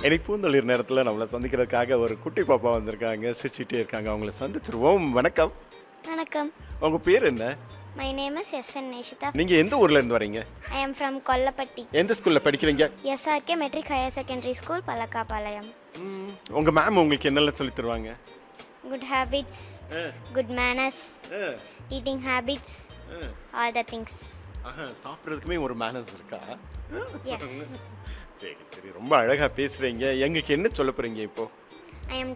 எனக்கு பூந்தொழில் நேரத்தில் நம்மளை சந்திக்கிறதுக்காக ஒரு குட்டி பாப்பா வந்திருக்காங்க சிரிச்சிட்டே இருக்காங்க அவங்கள சந்திச்சிருவோம் வணக்கம் வணக்கம் உங்க பேர் என்ன my name is S N Neshitha நீங்க எந்த ஊர்ல இருந்து வரீங்க ஐ எம் ஃப்ரம் கொல்லப்பட்டி எந்த ஸ்கூல்ல படிக்கிறீங்க SRK matric higher secondary school Pallakkapalayam ம், உங்க மேம் உங்களுக்கு என்னெல்லாம் சொல்லி தருவாங்க good habits good manners eating habits all the things ஆஹா, சாப்பிட்றதுக்குமே ஒரு மேனர்ஸ் இருக்கா எஸ் சரி சரி ரொம்ப அழகா பேசுறீங்க எங்களுக்கு என்ன சொல்ல போறீங்க இப்போ ஐ எம்